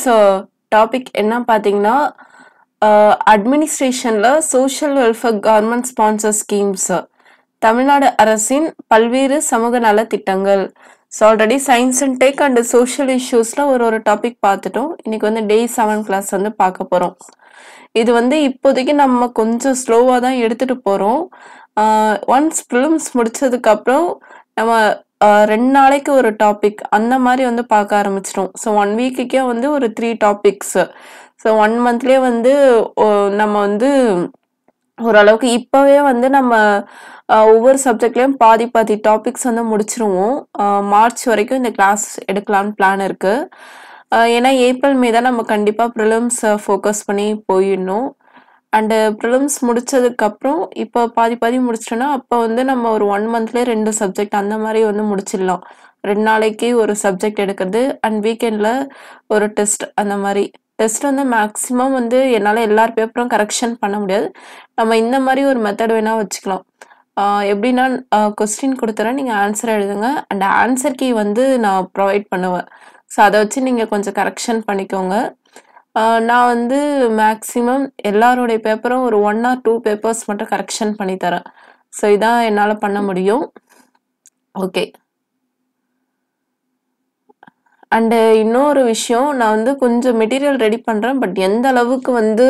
So topic என்ன பார்த்தீங்கன்னா அட்மினிஸ்ட்ரேஷனில் social welfare government sponsor schemes Tamil Nadu அரசின் பல்வேறு சமூக நல திட்டங்கள் so already science and tech and social இஷ்யூஸில் ஒரு ஒரு டாபிக் பார்த்துட்டோம் இன்னைக்கு வந்து டே செவன் கிளாஸ் வந்து பார்க்க போகிறோம் இது வந்து இப்போதைக்கு நம்ம கொஞ்சம் ஸ்லோவாக தான் எடுத்துகிட்டு போகிறோம் ஒன்ஸ் ப்ரிலிம்ஸ் முடிச்சதுக்கப்புறம் நம்ம ஆஹ் ரெண்டு நாளைக்கு ஒரு டாபிக் அந்த மாதிரி வந்து பார்க்க ஆரம்பிச்சிட்டோம் ஸோ ஒன் வீக்குக்கே வந்து ஒரு த்ரீ டாபிக்ஸ் ஸோ ஒன் மந்த்லேயே வந்து ஓ- நம்ம வந்து ஓரளவுக்கு இப்போவே வந்து நம்ம ஆஹ் ஒவ்வொரு சப்ஜெக்ட்லேயும் பாதி பாதி டாபிக்ஸ் வந்து முடிச்சிருவோம் ஆஹ் மார்ச் வரைக்கும் இந்த கிளாஸ் எடுக்கலான்னு பிளான் இருக்கு ஆஹ் ஏன்னா ஏப்ரல் மே தான் நம்ம கண்டிப்பாக ப்ரிலிம்ஸ் ஃபோக்கஸ் பண்ணி போயிடணும் அண்டு ப்ரிலிம்ஸ் முடிச்சதுக்கப்புறம் இப்போ பாதி பாதி முடிச்சிட்டோன்னா அப்போ வந்து நம்ம ஒரு ஒன் மந்த்லேயே ரெண்டு சப்ஜெக்ட் அந்த மாதிரி வந்து முடிச்சிடலாம் ரெண்டு நாளைக்கு ஒரு சப்ஜெக்ட் எடுக்கிறது அண்ட் வீக்கெண்டில் ஒரு டெஸ்ட் அந்த மாதிரி டெஸ்ட் வந்து மேக்ஸிமம் வந்து என்னால் எல்லார் பேப்பரும் கரெக்ஷன் பண்ண முடியாது நம்ம இந்த மாதிரி ஒரு மெத்தட் வேணால் வச்சுக்கலாம் ஆஹ் எப்படின்னா கொஸ்டின் கொடுத்துறேன் நீங்கள் ஆன்சர் எழுதுங்க அண்ட் ஆன்சர் கீ வந்து நான் ப்ரொவைட் பண்ணுவேன் ஸோ அதை வச்சு நீங்கள் கொஞ்சம் கரெக்ஷன் பண்ணிக்கோங்க ஆஹ் நான் வந்து மேக்ஸிமம் எல்லாருடைய பேப்பரும் ஒரு ஒன் ஆர் டூ பேப்பர்ஸ் மட்டும் கரெக்ஷன் பண்ணி தரேன் ஸோ இதான் என்னால் பண்ண முடியும் ஓகே அண்டு இன்னொரு விஷயம் நான் வந்து கொஞ்சம் மெட்டீரியல் ரெடி பண்ணுறேன் பட் எந்த அளவுக்கு வந்து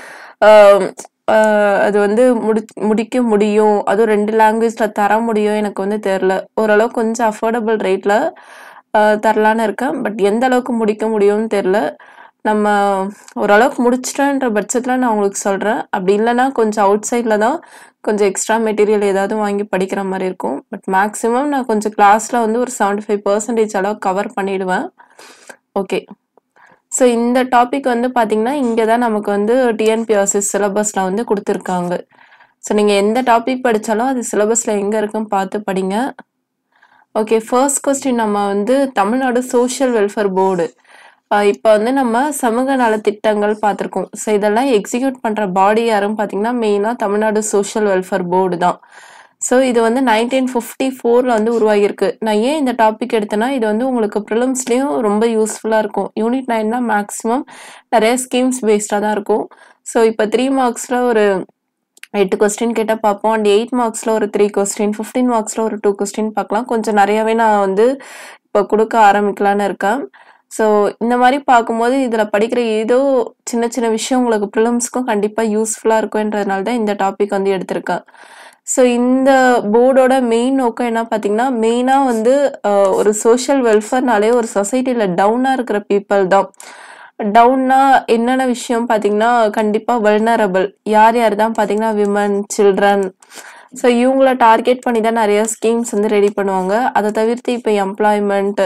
ஆஹ் ஆஹ் அது வந்து முடி முடிக்க முடியும் அதுவும் ரெண்டு லாங்குவேஜில் தர முடியும் எனக்கு வந்து தெரில ஓரளவு கொஞ்சம் அஃபோர்டபுள் ரேட்டில் தரலான்னு இருக்கேன் பட் எந்த அளவுக்கு முடிக்க முடியும்னு தெரில நம்ம ஓரளவுக்கு முடிச்சிட்டேன்ற பட்சத்தில் நான் உங்களுக்கு சொல்கிறேன் அப்படி இல்லைன்னா கொஞ்சம் அவுட் சைடில் தான் கொஞ்சம் எக்ஸ்ட்ரா மெட்டீரியல் ஏதாவது வாங்கி படிக்கிற மாதிரி இருக்கும் பட் மேக்ஸிமம் நான் கொஞ்சம் கிளாஸில் வந்து ஒரு செவன்டி ஃபைவ் பர்சன்டேஜ் அளவு கவர் பண்ணிடுவேன் ஓகே ஸோ இந்த டாபிக் வந்து பார்த்தீங்கன்னா இங்கே தான் நமக்கு வந்து டிஎன்பிஎஸ்சி சிலபஸில் வந்து கொடுத்துருக்காங்க ஸோ நீங்கள் எந்த டாபிக் படித்தாலும் அது சிலபஸில் எங்கே இருக்குன்னு பார்த்து படிங்க ஓகே ஃபர்ஸ்ட் கொஸ்டின் நம்ம வந்து தமிழ்நாடு சோஷியல் வெல்ஃபேர் போர்டு இப்போ வந்து நம்ம சமூக நலத்திட்டங்கள் பார்த்துருக்கோம் ஸோ இதெல்லாம் எக்ஸிக்யூட் பண்ணுற பாடி யாருன்னு பார்த்தீங்கன்னா மெயினாக தமிழ்நாடு சோஷியல் வெல்ஃபேர் போர்டு தான் ஸோ இது வந்து நைன்டீன் ஃபிஃப்டி ஃபோரில் வந்து உருவாகியிருக்கு நான் ஏன் இந்த டாபிக் எடுத்தேன்னா இது வந்து உங்களுக்கு ப்ரிலிம்ஸ்லேயும் ரொம்ப யூஸ்ஃபுல்லாக இருக்கும் யூனிட் நைன்னா மேக்ஸிமம் நிறைய ஸ்கீம்ஸ் பேஸ்டாக தான் இருக்கும் ஸோ இப்போ த்ரீ மார்க்ஸில் ஒரு எட்டு கொஸ்டின் கேட்ட பார்ப்போம் அண்ட் எயிட் மார்க்ஸில் ஒரு த்ரீ கொஸ்டின் ஃபிஃப்டீன் மார்க்ஸில் ஒரு டூ கொஸ்டின் பார்க்கலாம் கொஞ்சம் நிறையவே நான் வந்து இப்போ கொடுக்க ஆரம்பிக்கலான்னு இருக்கேன் ஸோ இந்த மாதிரி பார்க்கும்போது இதில் படிக்கிற ஏதோ சின்ன சின்ன விஷயம் உங்களுக்கு ப்ரிலிம்ஸ்க்கும் கண்டிப்பாக யூஸ்ஃபுல்லாக இருக்கும்ன்றதுனால தான் இந்த டாபிக் வந்து எடுத்திருக்கேன் ஸோ இந்த போர்டோட மெயின் நோக்கம் என்ன பார்த்தீங்கன்னா மெயினாக வந்து அஹ், ஒரு சோஷியல் வெல்ஃபேர்னாலே ஒரு சொசைட்டியில் டவுனாக இருக்கிற பீப்புள் தான் டவுன்னா என்னென்ன விஷயம் பார்த்தீங்கன்னா கண்டிப்பாக வெல்னரபிள் யார் யார் தான் பார்த்தீங்கன்னா விமன் சில்ட்ரன் ஸோ இவங்கள டார்கெட் பண்ணி தான் நிறைய ஸ்கீம்ஸ் வந்து ரெடி பண்ணுவாங்க அதை தவிர்த்து இப்போ எம்ப்ளாய்மெண்ட்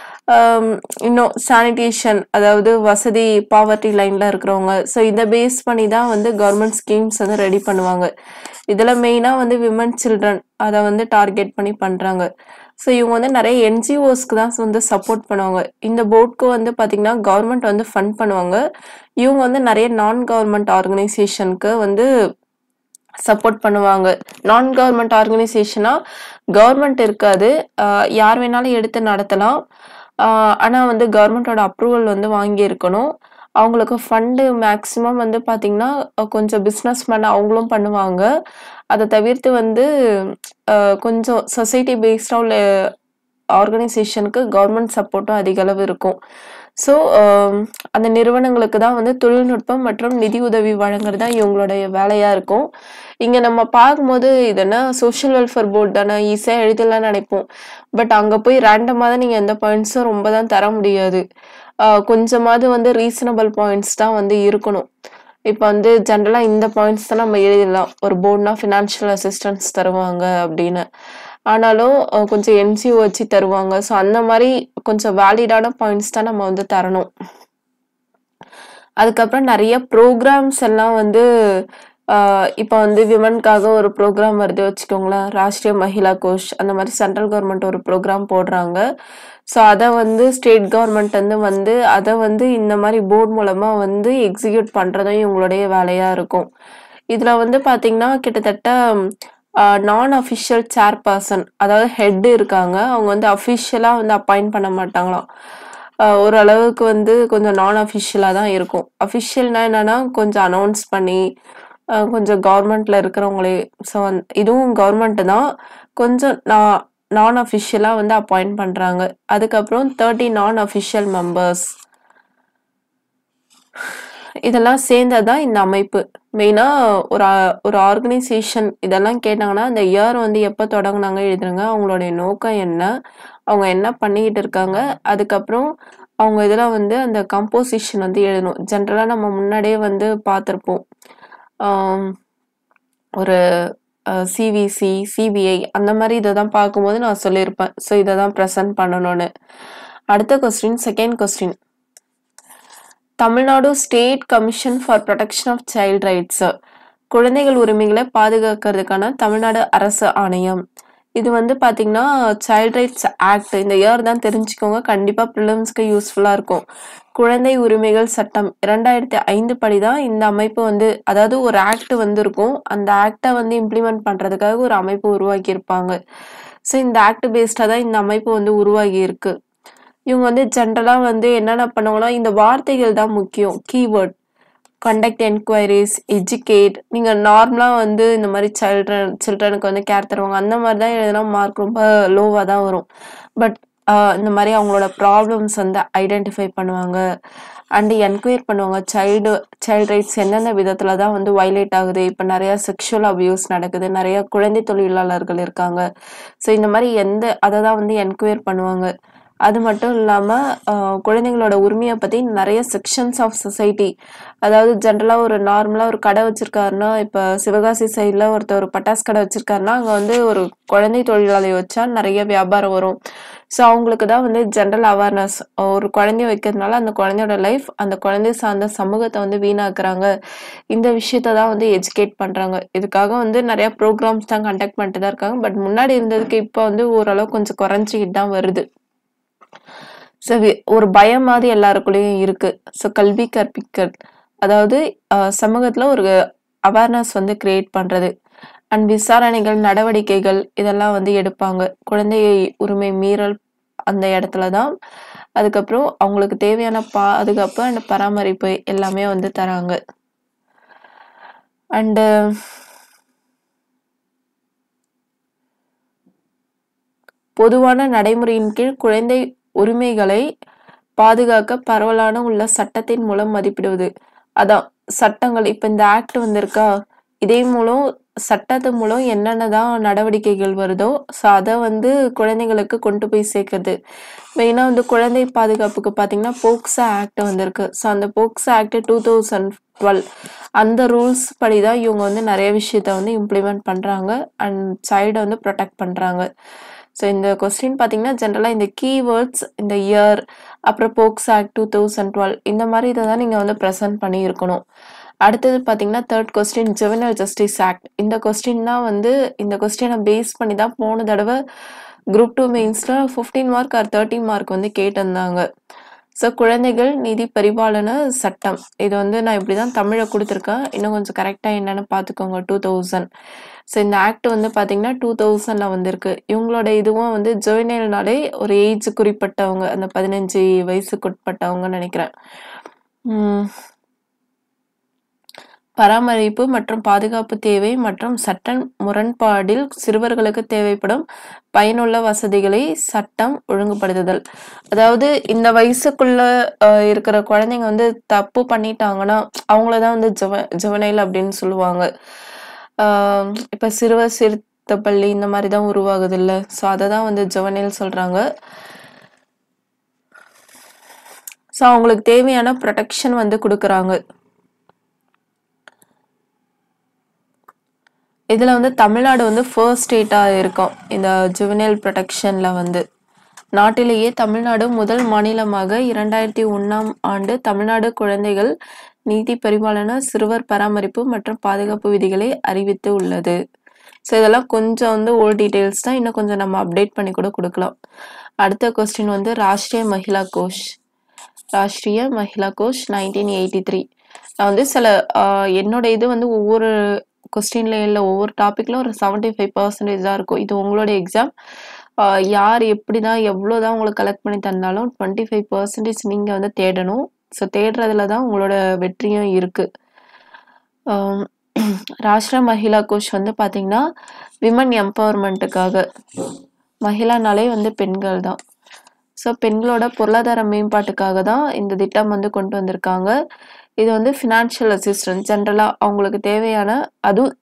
இன்னும் சானிடேஷன் அதாவது வசதி பாவர்ட்டி லைனில் இருக்கிறவங்க ஸோ இதை பேஸ் பண்ணி தான் வந்து கவர்மெண்ட் ஸ்கீம்ஸ் வந்து ரெடி பண்ணுவாங்க இதில் மெயினாக வந்து விமன் சில்ட்ரன் அதை வந்து டார்கெட் பண்ணி பண்ணுறாங்க ஸோ இவங்க வந்து நிறைய என்ஜிஓஸ்க்கு தான் வந்து சப்போர்ட் பண்ணுவாங்க இந்த போர்டுக்கு வந்து பார்த்திங்கன்னா கவர்மெண்ட் வந்து ஃபண்ட் பண்ணுவாங்க இவங்க வந்து நிறைய நான் கவர்மெண்ட் ஆர்கனைசேஷனுக்கு வந்து சப்போர்ட் பண்ணுவாங்க நான் கவர்மெண்ட் ஆர்கனைசேஷனாக கவர்மெண்ட் இருக்காது ஆஹ் யார் வேணாலும் எடுத்து நடத்தலாம் ஆனால் வந்து கவர்மெண்ட்டோட அப்ரூவல் வந்து வாங்கி இருக்கணும் அவங்களுக்கு ஃபண்டு மேக்ஸிமம் வந்து பார்த்திங்கன்னா அஹ் கொஞ்சம் பிஸ்னஸ் மேன் அவங்களும் பண்ணுவாங்க அதை தவிர்த்து வந்து அஹ் கொஞ்சம் சொசைட்டி பேஸ்டாக உள்ள ஆர்கனைசேஷனுக்கு கவர்மெண்ட் சப்போர்ட்டும் அதிக அளவு இருக்கும் ஸோ அந்த நிறுவனங்களுக்கு தான் வந்து தொழில்நுட்பம் மற்றும் நிதி உதவி வழங்குறது தான் இவங்களுடைய வேலையாக இருக்கும் இங்கே நம்ம பார்க்கும்போது இது என்ன சோஷியல் வெல்ஃபேர் போர்டு தானே ஈஸியாக எழுதலாம் நினைப்போம் பட் அங்கே போய் ரேண்டமாக தான் நீங்கள் எந்த பாயிண்ட்ஸும் ரொம்ப தான் தர முடியாது ஆஹ் கொஞ்சமாவது வந்து ரீசனபிள் பாயிண்ட்ஸ் தான் வந்து இருக்கணும் இப்போ வந்து ஜென்ரலாக இந்த பாயிண்ட்ஸ் தான் நம்ம எழுதிடலாம் ஒரு போர்ட்னா ஃபினான்ஷியல் அசிஸ்டன்ஸ் தருவாங்க அப்படின்னு ஆனாலும் அஹ் கொஞ்சம் என்ஜிஓ வச்சு தருவாங்க ஸோ அந்த மாதிரி கொஞ்சம் வேலிடான பாயிண்ட்ஸ் தான் நம்ம வந்து தரணும் அதுக்கப்புறம் நிறைய ப்ரோக்ராம்ஸ் எல்லாம் வந்து ஆஹ் இப்போ வந்து விமன்காக ஒரு ப்ரோக்ராம் வருது வச்சுக்கோங்களேன் ராஷ்ட்ரிய மகிழா கோஷ் அந்த மாதிரி சென்ட்ரல் கவர்மெண்ட் ஒரு ப்ரோக்ராம் போடுறாங்க ஸோ அதை வந்து ஸ்டேட் கவர்மெண்ட் வந்து வந்து அதை வந்து இந்த மாதிரி போர்டு மூலமாக வந்து எக்ஸிக்யூட் பண்ணுறதும் இவங்களுடைய வேலையாக இருக்கும் இதில் வந்து பார்த்தீங்கன்னா கிட்டத்தட்ட நான் அஃபிஷியல் சேர்பர்சன் அதாவது ஹெட் இருக்காங்க அவங்க வந்து அஃபிஷியலாக வந்து அப்பாயிண்ட் பண்ண மாட்டாங்களாம் அ ஓரளவுக்கு வந்து கொஞ்சம் நான் அஃபிஷியலா தான் இருக்கும். அஃபிஷியல்னா என்னன்னா, கொஞ்சம் அனௌன்ஸ் பண்ணி, அ கொஞ்சம் கவர்மெண்ட்ல இருக்கிறவங்களே ஸோ வந் இதுவும் கவர்மெண்ட் தான். கொஞ்சம் நா நான் அஃபிஷியலா வந்து அப்பாயிண்ட் பண்றாங்க. அதுக்கப்புறம் 30 நான் அஃபிஷியல் மெம்பர்ஸ். இதெல்லாம் சேர்ந்தது தான் இந்த அமைப்பு. மெயினா ஒரு அ ஒரு ஆர்கனைசேஷன் இதெல்லாம் கேட்டாங்கன்னா, அந்த இயர் வந்து எப்ப தொடங்குனாங்க எழுதுங்க. அவங்களுடைய நோக்கம் என்ன? அவங்க என்ன பண்ணிக்கிட்டு இருக்காங்க? அதுக்கப்புறம் அவங்க இதுல வந்து அந்த கம்போசிஷன் வந்து எழுதணும். ஜெனரலா நம்ம முன்னாடியே வந்து பார்த்திருப்போம். ஆம். ஒரு அ சிவிசி, சிபிஐ அந்த மாரி இத தான் பார்க்கும்போது நான் சொல்லியிருப்பேன். ஸோ இத தான் பிரசன்ட் பண்ணணும்னு. அடுத்த question, second question. Tamil Nadu state commission for protection of child rights. குழந்தைகள் உரிமைகள பாதுகாக்கிறதுக்கான தமிழ்நாடு அரசு ஆணையம். இது வந்து பார்த்தீங்கன்னா, சைல்ட் ரைட்ஸ் ஆக்ட் இந்த இயர் தான் தெரிஞ்சுக்கோங்க. கண்டிப்பா பிரிலிம்ஸ்க்கு யூஸ்ஃபுல்லா இருக்கும். குழந்தை உரிமைகள் சட்டம் 2005 படி தான் இந்த அமைப்பு வந்து அதாவது ஒரு ஆக்ட் வந்திருக்கும். அந்த ஆக்ட்ட வந்து இம்ப்ளிமெண்ட் பண்றதுக்காக ஒரு அமைப்பு உருவாக்கியிருப்பாங்க. ஸோ இந்த ஆக்ட் பேஸ்டா தான் இந்த அமைப்பு வந்து உருவாகியிருக்கு. இவங்க வந்து ஜெனரலா வந்து என்னென்ன பண்ணுவாங்கன்னா, இந்த வார்த்தைகள் தான் முக்கியம். கீவேர்ட். கண்டக்ட் என்குயரீஸ், எஜுகேட் நீங்க நார்மலா வந்து இந்த மாரி சில்ட்ரன் சில்ட்ரனுக்கு வந்து கேர் தருவாங்க. அந்த மாரி தான் எழுதுனா மார்க் ரொம்ப லோவா தான் வரும். பட் அ இந்த மாரி அவங்களோட ப்ராப்ளம்ஸ் வந்து ஐடென்டிஃபை பண்ணுவாங்க. அண்ட் என்குயர் பண்ணுவாங்க. சைல்டு சைல்ட் ரைட்ஸ் எந்தெந்த விதத்துல தான் வந்து வயலேட் ஆகுது. இப்ப நெறைய செக்சுவல் அபியூஸ் நடக்குது. நெறைய குழந்தை தொழிலாளர்கள் இருக்காங்க. ஸோ இந்த மாரி எந்த அத தான் வந்து என்குயர் பண்ணுவாங்க. அது மட்டும் இல்லாம அ குழந்தைங்களோட உரிமைய பத்தி நெறைய செக்ஷன்ஸ் ஆஃப் சொசைட்டி அதாவது ஜெனரலா ஒரு நார்மலா ஒரு கடை வச்சிருக்காருன்னா, இப்ப சிவகாசி சைட்ல ஒருத்தர் ஒரு பட்டாசு கடை வச்சிருக்காருன்னா, அங்க வந்து ஒரு குழந்தை தொழிலாளி வச்சா நெறைய வியாபாரம் வரும். ஸோ அவங்களுக்கு தான் வந்து ஜெனரல் அவேர்னஸ். ஒரு குழந்தைய வைக்கிறதுனால அந்த குழந்தையோட லைஃப் அந்த குழந்தை சார்ந்த சமூகத்த வந்து வீணாக்குறாங்க. இந்த விஷயத்த தான் வந்து எஜுகேட் பண்றாங்க. இதுக்காக வந்து நெறைய ப்ரோகிராம்ஸ் தான் கண்டக்ட் பண்ணிட்டு தான் இருக்காங்க. பட் முன்னாடி இருந்ததுக்கு இப்ப வந்து ஓரளவு கொஞ்சம் குறைஞ்சுக்கிட்டு தான் வருது. ஸோ வி ஒரு பயம் மாரி எல்லாருக்குள்ளயும் இருக்கு. ஸோ கல்வி கற்பித்தல். அதாவது அ சமூகத்துல ஒரு அவேர்னஸ் வந்து கிரியேட் பண்றது. அண்ட் விசாரணைகள், நடவடிக்கைகள் இதெல்லாம் வந்து எடுப்பாங்க. குழந்தை உரிமை மீறல் அந்த இடத்துல தான். அதுக்கப்புறம் அவங்களுக்கு தேவையான பாதுகாப்பு அண்ட் பராமரிப்பு எல்லாமே வந்து தராங்க. அண்டு பொதுவான நடைமுறையின் கீழ் குழந்தை உரிமைகளை பாதுகாக்க பரவலான உள்ள சட்டத்தின் மூலம் மதிப்பிடுவது. அதான் சட்டங்கள் இப்ப இந்த ஆக்ட் வந்திருக்கா? இதே மூலம் சட்டத்து மூலம் என்னென்ன தான் நடவடிக்கைகள் வருதோ, ஸோ அத வந்து குழந்தைகளுக்கு கொண்டு போய் சேர்க்கிறது. மெயினா வந்து குழந்தை பாதுகாப்புக்கு பார்த்தீங்கன்னா, போக்சோ ஆக்ட் வந்திருக்கு. ஸோ அந்த போக்சோ ஆக்ட் 2012 அந்த ரூல்ஸ் படி தான் இவங்க வந்து நெறைய விஷயத்த வந்து இம்ப்ளிமெண்ட் பண்றாங்க. அண்ட் சைல்ட வந்து புரொடெக்ட் பண்றாங்க. ஸோ இந்த கொஸ்டின் பார்த்தீங்கன்னா, ஜெனரலா இந்த கீவேர்ட்ஸ், இந்த இயர், அப்புறம் போக்சோ ஆக்ட் 2012 இந்த மாரி இத தான் நீங்க வந்து பிரசன்ட் பண்ணி இருக்கணும். அடுத்தது பார்த்தீங்கன்னா, 3 கொஸ்டின் ஜுவெனல் ஜஸ்டிஸ் ஆக்ட். இந்த கொஸ்டின் தான் வந்து இந்த கொஸ்டின பேஸ் பண்ணி தான் போன தடவ குரூப் 2 மெயின்ஸ்ல 15 மார்க் ஆர் 30 மார்க் வந்து கேட்டிருந்தாங்க. ஸோ குழந்தைகள் நீதி பரிபாலன சட்டம். இது வந்து நான் இப்படி தான் தமிழ்ல குடுத்துருக்கேன். இன்னும் கொஞ்சம் கரெக்ட்டா என்னன்னு பார்த்துக்கோங்க 2000. ஸோ இந்த ஆக்ட் வந்து பார்த்தீங்கன்னா, 2000ல வந்திருக்கு. இவங்களோட இதுவும் வந்து ஜுவெனைல்னாலே ஒரு ஏஜ் குறிப்பிட்டவங்க. அந்த 15 வயசுக்குட்பட்டவங்கன்னு நெனைக்கிறேன். ம். பராமரிப்பு மற்றும் பாதுகாப்பு தேவை மற்றும் சட்ட முரண்பாடில் சிறுவர்களுக்கு தேவைப்படும் பயனுள்ள வசதிகளை சட்டம் ஒழுங்குபடுத்துதல். அதாவது இந்த வயசுக்குள்ள அ இருக்கிற குழந்தைங்க வந்து தப்பு பண்ணிட்டாங்கன்னா, அவங்கள தான் வந்து ஜுவ ஜுவனைல் அப்படின்னு சொல்லுவாங்க. ஆ இப்ப சிறுவர் சீர்திருத்த பள்ளி இந்த மாரி தான் உருவாகுதுல்ல. ஸோ அத தான் வந்து ஜுவனைல் சொல்றாங்க. ஸோ அவங்களுக்கு தேவையான புரொடெக்ஷன் வந்து குடுக்குறாங்க. இதுல வந்து தமிழ்நாடு வந்து ஃபர்ஸ்ட் ஸ்டேட்டா இருக்கும். இந்த ஜுவனைல் புரொடெக்ஷன்ல வந்து. நாட்டிலேயே தமிழ்நாடு முதல் மாநிலமாக 2001ஆம் ஆண்டு தமிழ்நாடு குழந்தைகள் நீதி பரிபாலன, சிறுவர் பராமரிப்பு மற்றும் பாதுகாப்பு விதிகளை அறிவித்து உள்ளது. ஸோ இதெல்லாம் கொஞ்சம் வந்து ஓல்ட் டீட்டெயில்ஸ் தான். இன்னும் கொஞ்சம் நம்ம அப்டேட் பண்ணி கூட குடுக்கலாம். அடுத்த கொஸ்டின் வந்து ராஷ்டிரிய மஹிளா கோஷ். ராஷ்டிரிய மஹிளா கோஷ் 1983. நான் வந்து சில அ என்னோட இது வந்து ஒவ்வொரு கொஸ்டின்ல இல்ல ஒவ்வொரு டாபிக்ல ஒரு 75% தான் இருக்கும். இது உங்களோட எக்ஸாம். அ யார் எப்படிதான் எவ்வளோதான் உங்களுக்கு கலெக்ட் பண்ணி தந்தாலும் 25% நீங்க வந்து தேடணும். ஸோ தேடுறதுல தான் உங்களோட வெற்றியும் இருக்கு. அம் ராஷ்டிரிய மகிழா கோஷ் வந்து பார்த்தீங்கன்னா, விமன் எம்பவர்மென்ட்டுக்காக. மகிழானாலே வந்து பெண்கள் தான். ஸோ பெண்களோட பொருளாதார மேம்பாட்டுக்காக தான் இந்த திட்டம் வந்து கொண்டு வந்திருக்காங்க. இது வந்து ஃபினான்ஷியல் அசிஸ்டன்ஸ் ஜென்ரலா அவங்களுக்கு தேவையான அதுவும்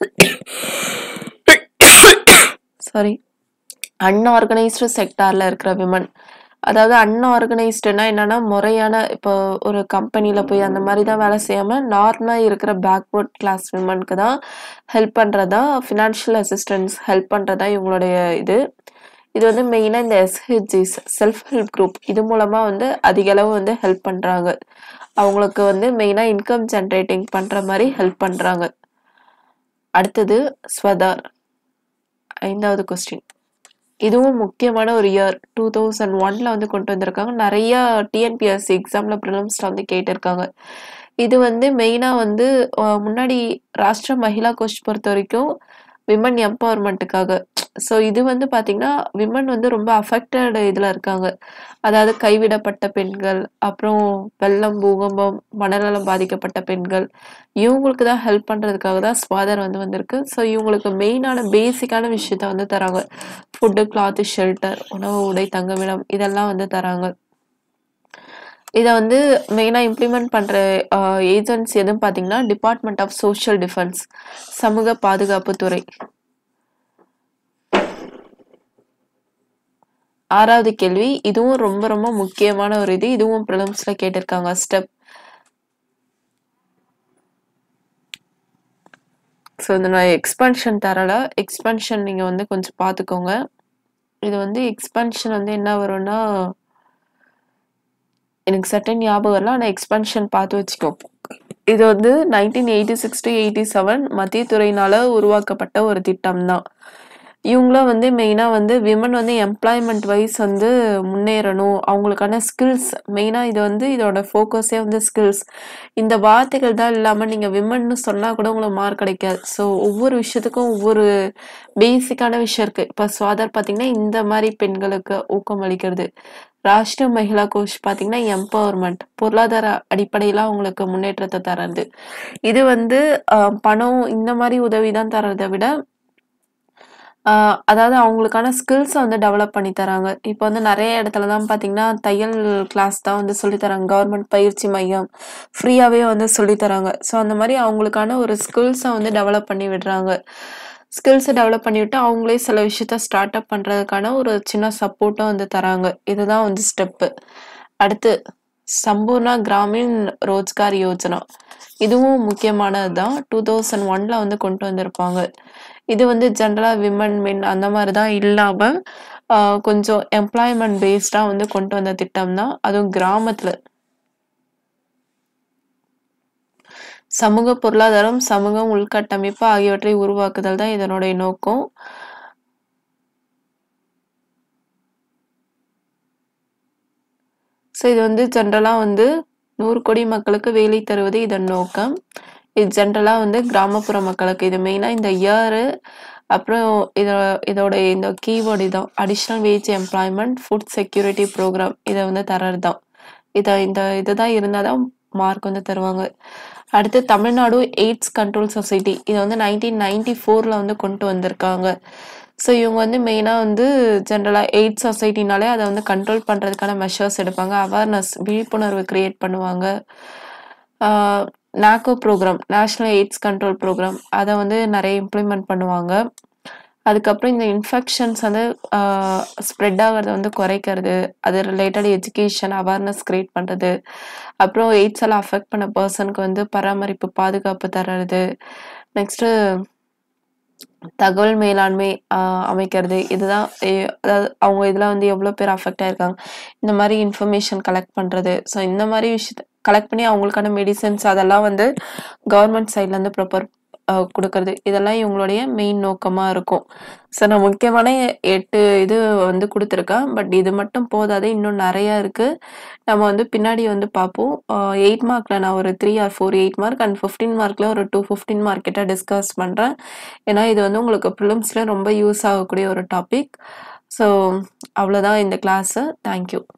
சாரி அன்ஆர்கனைஸ்டு செக்டார்ல இருக்கிற விமன். அதாவது அன்ஆர்கனைஸ்டுன்னா என்னன்னா, முறையான இப்போ ஒரு கம்பெனில போய் அந்த மாரி தான் வேலை செய்யாம, நார்மலா இருக்கிற பேக்வர்ட் கிளாஸ் விமன்க்கு தான் ஹெல்ப் பண்றது தான் ஃபினான்ஷியல் அசிஸ்டன்ஸ் ஹெல்ப் பண்றது தான் இவங்களுடைய இது. இது வந்து மெயினா இந்த எஸ்ஹெச்ஜிஸ் செல்ஃப் ஹெல்ப் குரூப் இது மூலமா வந்து அதிக அளவு வந்து ஹெல்ப் பண்றாங்க. அவங்களுக்கு வந்து மெயினா இன்கம் ஜெனரேட்டிங் பண்ற மாரி ஹெல்ப் பண்றாங்க. அடுத்தது ஸ்வதார். 5வது கொஸ்டின். இதுவும் முக்கியமான ஒரு இயர் 2001ல வந்து கொண்டு வந்திருக்காங்க. நெறைய டிஎன்பிஎஸ்சி எக்ஸாம்ல பிரிலிம்ஸ்ல வந்து கேட்டிருக்காங்க. இது வந்து மெயினா வந்து அ முன்னாடி ராஷ்டிரிய மகிழா கோஷ் பொறுத்தவரைக்கும் விமன் எம்பவர்மென்ட்டுக்காக. ஸோ இது வந்து பார்த்தீங்கன்னா, விமன் வந்து ரொம்ப அஃபெக்டட் இதுல இருக்காங்க. அதாவது கைவிடப்பட்ட பெண்கள், அப்புறம் வெள்ளம், பூகம்பம், மனநலம் பாதிக்கப்பட்ட பெண்கள், இவங்களுக்கு தான் ஹெல்ப் பண்றதுக்காக தான் ஸ்வாதர் வந்து வந்திருக்கு. ஸோ இவங்களுக்கு மெயினான பேசிக்கான விஷயத்த வந்து தராங்க. ஃபுட்டு, கிளாத், ஷெல்டர், உணவு, உடை, தங்குமிடம் இதெல்லாம் வந்து தராங்க. இத வந்து மெயினா இம்ப்ளிமெண்ட் பண்ற அ ஏஜென்சி எதுன்னு பார்த்தீங்கன்னா, டிபார்ட்மெண்ட் ஆஃப் சோஷியல் டிஃபென்ஸ் சமூக பாதுகாப்பு துறை. 6வது கேள்வி. இதுவும் ரொம்ப ரொம்ப முக்கியமான ஒரு இது. இதுவும் பிரிலிம்ஸ்ல கேட்டிருக்காங்க. ஸ்டெப். ஸோ இந்த நான் எக்ஸ்பான்ஷன் தரல. எக்ஸ்பான்ஷன் நீங்க வந்து கொஞ்சம் பார்த்துக்கோங்க. இது வந்து எக்ஸ்பான்ஷன் வந்து என்ன வரும்னா எனக்கு சட்டுன்னு ஞாபகம் வரல. ஆனா எக்ஸ்பான்ஷன் பார்த்து வச்சுக்கோ. இது வந்து 1986-87 மத்திய துறையினால உருவாக்கப்பட்ட ஒரு திட்டம் தான். இவங்களும் வந்து மெயினா வந்து விமன் வந்து எம்ப்ளாய்மென்ட் வைஸ் வந்து முன்னேறணும். அவங்களுக்கான ஸ்கில்ஸ் மெயினா இது வந்து இதோட ஃபோக்கஸே வந்து ஸ்கில்ஸ். இந்த வார்த்தைகள் தான் இல்லாம நீங்க விமன்னு சொன்னா கூட உங்களுக்கு மார்க் கிடைக்காது. ஸோ ஒவ்வொரு விஷயத்துக்கும் ஒவ்வொரு பேசிக்கான விஷயம் இருக்கு. இப்ப ஸ்வாதர் பார்த்தீங்கன்னா, இந்த மாரி பெண்களுக்கு ஊக்கம் அளிக்கிறது. ராஷ்டிரிய மகிழா கோஷ் பார்த்தீங்கன்னா, எம்பவர்மென்ட் பொருளாதார அடிப்படையில அவங்களுக்கு முன்னேற்றத்த தர்றது. இது வந்து அ பணம் இந்த மாரி உதவி தான் தர்றத விட அ அதாவது அவங்களுக்கான ஸ்கில்ஸ வந்து டெவலப் பண்ணி தராங்க. இப்ப வந்து நெறைய இடத்துல தான் பார்த்தீங்கன்னா, தையல் கிளாஸ் தான் வந்து சொல்லி தராங்க. கவர்மெண்ட் பயிற்சி மையம் ஃப்ரீயாவே வந்து சொல்லி தராங்க. ஸோ அந்த மாரி அவங்களுக்கான ஒரு ஸ்கில்ஸ வந்து டெவலப் பண்ணி விடுறாங்க. ஸ்கில்ஸ டெவலப் பண்ணிவிட்டு அவங்களே சில விஷயத்த ஸ்டார்ட் அப் பண்றதுக்கான ஒரு சின்ன சப்போர்ட்டும் வந்து தராங்க. இதுதான் வந்து ஸ்டெப்பு. அடுத்து சம்பூர்ணா கிராமின் ரோஜ்கார் யோஜனா. இதுவும் முக்கியமானது தான். 2001ல வந்து கொண்டு வந்திருப்பாங்க. இது வந்து ஜென்ரலா விமன், மென் அந்த மாரி தான் இல்லாம, அ கொஞ்சம் எம்ப்ளாய்மென்ட் பேஸ்டா வந்து கொண்டு வந்த திட்டம் தான். அதுவும் கிராமத்துல. சமூக பொருளாதாரம், சமூகம், உள்கட்டமைப்பு ஆகியவற்றை உருவாக்குதல் தான் இதனுடைய நோக்கம். ஸோ இது வந்து ஜென்ரலா வந்து 100 கோடி மக்களுக்கு வேலை தருவது இதன் நோக்கம். இது ஜென்ரலா வந்து கிராமப்புற மக்களுக்கு. இது மெயினா இந்த இயரு அப்புறம் இத இதோட இந்த கீவேர்ட் இதான். Additional wage employment, food security programme இத வந்து தர்றது தான். இத இந்த இதுதான் இருந்தா தான் மார்க் வந்து தருவாங்க. அடுத்து தமிழ்நாடு எய்ட்ஸ் கண்ட்ரோல் சொசைட்டி. இத வந்து 1994ல வந்து கொண்டு வந்திருக்காங்க. ஸோ இவங்க வந்து மெயினா வந்து ஜென்ரலா எய்ட்ஸ் சொசைட்டினாலே அத வந்து கண்ட்ரோல் பண்றதுக்கான மெஷர்ஸ் எடுப்பாங்க. அவேர்னஸ் விழிப்புணர்வு கிரியேட் பண்ணுவாங்க. ஆ NACO programme national AIDS control programme அத வந்து நெறைய இம்ப்ளிமெண்ட் பண்ணுவாங்க. அதுக்கப்புறம் இந்த இன்ஃபெக்ஷன்ஸ் வந்து அ ஸ்ப்ரெட் ஆகுறத வந்து குறைக்கிறது. அது ரிலேட்டட் எஜுகேஷன் அவேர்னஸ் கிரியேட் பண்றது. அப்புறம் எய்ட்ஸால அஃபெக்ட் பண்ண பெர்சனுக்கு வந்து பராமரிப்பு, பாதுகாப்பு தர்றது. நெக்ஸ்ட்டு தகவல் மேலாண்மை அ அமைக்கிறது. இதுதான் எ அதாவது அவங்க இதுல வந்து எவ்வளோ பேர் அஃபெக்ட் ஆயிருக்காங்க. இந்த மாரி இன்ஃபர்மேஷன் கலெக்ட் பண்றது. ஸோ இந்த மாரி விஷயத்த கலெக்ட் பண்ணி அவங்களுக்கான மெடிசின்ஸ் அதெல்லாம் வந்து கவர்மெண்ட் சைட்ல இருந்து ப்ரிப்பேர் அ குடுக்கறது. இதெல்லாம் இவங்களுடைய மெயின் நோக்கமா இருக்கும். ஸோ நான் முக்கியமான 8 இது வந்து குடுத்துருக்கேன். பட் இது மட்டும் போதாது. இன்னும் நெறைய இருக்கு. நம்ம வந்து பின்னாடி வந்து பார்ப்போம். அ 8 மார்க்ல நான் ஒரு 3 ஆர் 4 8 மார்க் அண்ட் 15 மார்க்ல ஒரு 2 15 மார்க் கிட்ட டிஸ்கஸ் பண்றேன். ஏன்னா இது வந்து உங்களுக்கு பிரிலிம்ஸ்ல ரொம்ப யூஸ் ஆகக்கூடிய ஒரு டாபிக். ஸோ அவ்வளோதான் இந்த கிளாஸு. Thank you.